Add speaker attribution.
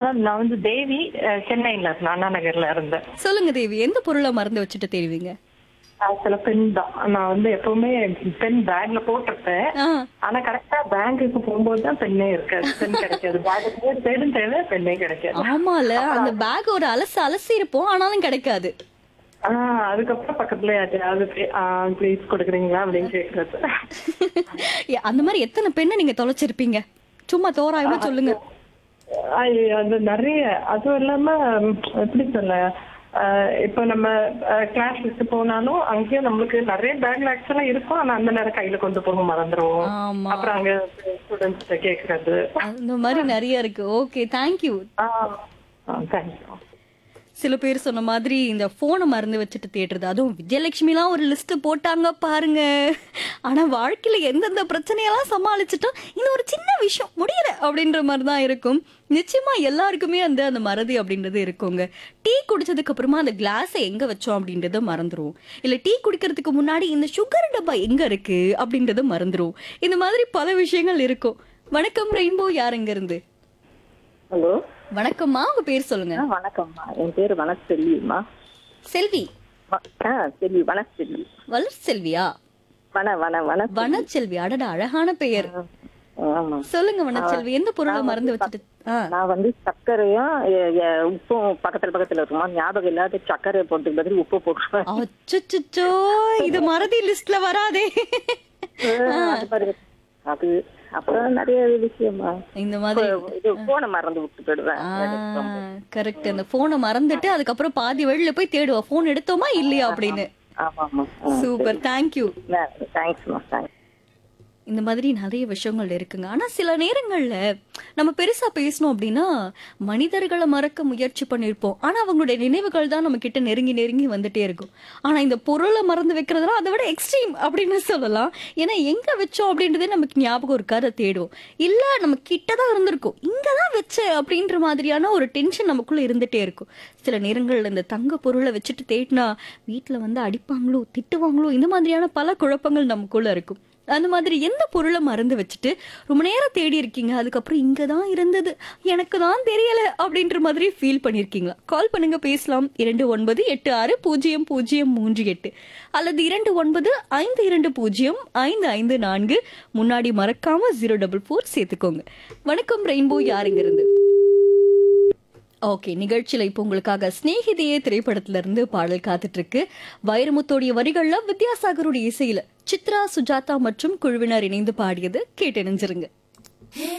Speaker 1: Ma'am நான் வந்து தேவி அஹ், சென்னையில இருந்தேன் அண்ணா நகர்ல இருந்தேன்
Speaker 2: சொல்லுங்க தேவி எந்த பொருளை மறந்து வச்சுட்டு தேடுவீங்க
Speaker 1: ஆக்சுவலா பென் தான் நான் வந்து எப்பவுமே பென் பேக்ல போட்டிருப்பேன்
Speaker 2: ஆ,
Speaker 1: ஆனா கரெக்டா பேங்குக்கு போகும்போது தான் பெண்ணே இருக்காது பெண் கிடைக்காது பேக் தேடும் தேடும் தேவை பெண்ணே கிடைக்காது
Speaker 2: ஆமால அந்த பேக் ஒரு அலசு அலசி இருப்போம் ஆனாலும் கிடைக்காது
Speaker 1: ஆஹ் அதுக்கப்புறம் பக்கத்துல யார்ட்டையாவது ப்ளீஸ் கொடுக்குறீங்களா அப்படின்னு கேக்குறது
Speaker 2: ஏ, அந்த மாதிரி எத்தனை பெண்ணை நீங்க தொலைச்சிருப்பீங்க சும்மா தோராயமா சொல்லுங்க
Speaker 1: ஐயோ, அது நிறைய அதுவும் இல்லாம ம், எப்படி சொல்ல ஆஹ் இப்ப நம்ம கிளாஸ் விட்டு போனாலும் அங்கேயும் நம்மளுக்கு நிறைய பேக்ல ஆக்சுவலா இருக்கும் ஆனா அந்த நேரம் கையில கொண்டு போக மறந்துருவோம்
Speaker 2: ஆமா
Speaker 1: அப்புறம் அங்க ஸ்டூடெண்ட்ஸ் கேக்குறது
Speaker 2: அந்த மாதிரி நிறைய இருக்கு ஓகே தேங்க்யூ
Speaker 1: தேங்க்யூ
Speaker 2: சில பேர் சொன்ன மாதிரி இந்த போனை மறந்து வச்சுட்டு தேடுறது அதுவும் விஜயலட்சுமிலாம் ஒரு லிஸ்ட் போட்டாங்க பாருங்க ஆனா வாழ்க்கையில எந்தெந்த பிரச்சனையெல்லாம் சமாளிச்சுட்டோம் இந்த ஒரு சின்ன விஷயம் முடியல அப்படின்ற மாதிரி தான் இருக்கும் நிச்சயமா எல்லாருக்குமே அந்த அந்த மறதி அப்படின்றது இருக்குங்க டீ குடிச்சதுக்கு அப்புறமா அந்த கிளாஸை எங்க வச்சோம் அப்படின்றத மறந்துருவோம் இல்ல டீ குடிக்கிறதுக்கு முன்னாடி இந்த சுகர் டப்பா எங்க இருக்கு அப்படின்றத மறந்துருவோம் இந்த மாதிரி பல விஷயங்கள் இருக்கும் வணக்கம் ரெயின்போ யாருங்க இருந்து
Speaker 3: ஹலோ
Speaker 2: வணக்கம்மா உங்க பேர் சொல்லுங்க
Speaker 3: ஆ வணக்கம்மா என் பேர் வனசெல்விம்மா
Speaker 2: செல்வி
Speaker 3: வ- ஆ செல்வி வனசெல்வி
Speaker 2: வளர் செல்வியா
Speaker 3: வன வன வன
Speaker 2: வனச்செல்வி அடடா அழகான பெயர்
Speaker 3: ஆமா
Speaker 2: சொல்லுங்க வனச்செல்வி எந்த பொருளை மறந்து வச்சுட்டு ஆ,
Speaker 3: நான் வந்து சர்க்கரையும் எ- எ- உப்பும் பக்கத்துல பக்கத்துல இருக்குமா ஞாபகம் இல்லாத சர்க்கரையை போட்டு பதில் உப்பு போட்டுருவேன்
Speaker 2: அச்சச்சோ இது மறதி லிஸ்ட்ல வராதே
Speaker 3: அது பாருங்க. அது அப்புறம் நிறைய விஷயமா
Speaker 2: இந்த மாதிரி
Speaker 3: இது போனை மறந்து விட்டு போயிடுவேன்
Speaker 2: கரெக்ட் அந்த போனை மறந்துட்டு அதுக்கப்புறம் பாதி வழியில போய் தேடுவா போன் எடுத்தோமா இல்லையா அப்படின்னு
Speaker 3: ஆமா ஆமா
Speaker 2: சூப்பர் தேங்க்யூ
Speaker 3: தேங்க்ஸ்மா தேங்க்ஸ்
Speaker 2: இந்த மாதிரி நிறைய விஷயங்கள் இருக்குங்க ஆனா சில நேரங்கள்ல நம்ம பெருசா பேசணும் அப்படின்னா மனிதர்களை மறக்க முயற்சி பண்ணியிருப்போம் ஆனா அவங்களுடைய நினைவுகள் தான் நம்ம கிட்ட நெருங்கி நெருங்கி வந்துட்டே இருக்கும் ஆனா இந்த பொருளை மறந்து வைக்கிறதுலாம் அதை விட எக்ஸ்ட்ரீம் அப்படின்னு சொல்லலாம் ஏன்னா எங்க வச்சோம் அப்படின்றதே நமக்கு ஞாபகம் இருக்காது தேடுவோம் இல்ல நம்ம கிட்ட தான் இருந்திருக்கும் இங்கதான் வச்சேன் அப்படின்ற மாதிரியான ஒரு டென்ஷன் நமக்குள்ள இருந்துட்டே இருக்கும் சில நேரங்கள்ல இந்த தங்க பொருளை வச்சுட்டு தேடினா வீட்டுல வந்து அடிப்பாங்களோ திட்டுவாங்களோ இந்த மாதிரியான பல குழப்பங்கள் நமக்குள்ள இருக்கும் அந்த மாதிரி எந்த பொருளை மறந்து வச்சுட்டு ரொம்ப நேரம் தேடி இருக்கீங்க அதுக்கப்புறம் இங்க தான் இருந்தது எனக்கு தான் தெரியல அப்படின்ற மாதிரி ஃபீல் பண்ணிருக்கீங்களா கால் பண்ணுங்க பேசலாம் இரண்டு ஒன்பது எட்டு ஆறு பூஜ்ஜியம் பூஜ்ஜியம் மூன்று எட்டு அல்லது இரண்டு ஒன்பது ஐந்து இரண்டு பூஜ்ஜியம் ஐந்து ஐந்து நான்கு முன்னாடி மறக்காம ஜீரோ டபுள் ஃபோர் சேர்த்துக்கோங்க வணக்கம் ரெயின்போ யாருங்க இருந்து ஓகே நிகழ்ச்சியில இப்போ உங்களுக்காக ஸ்நேகிதியே திரைப்படத்துல இருந்து பாடல் காத்துட்டு இருக்கு வைரமுத்தோடைய வரிகள்ல வித்யாசாகருடைய இசையில சித்ரா சுஜாதா மற்றும் குழுவினர் இணைந்து பாடியது கேட்டு நினைஞ்சிருங்க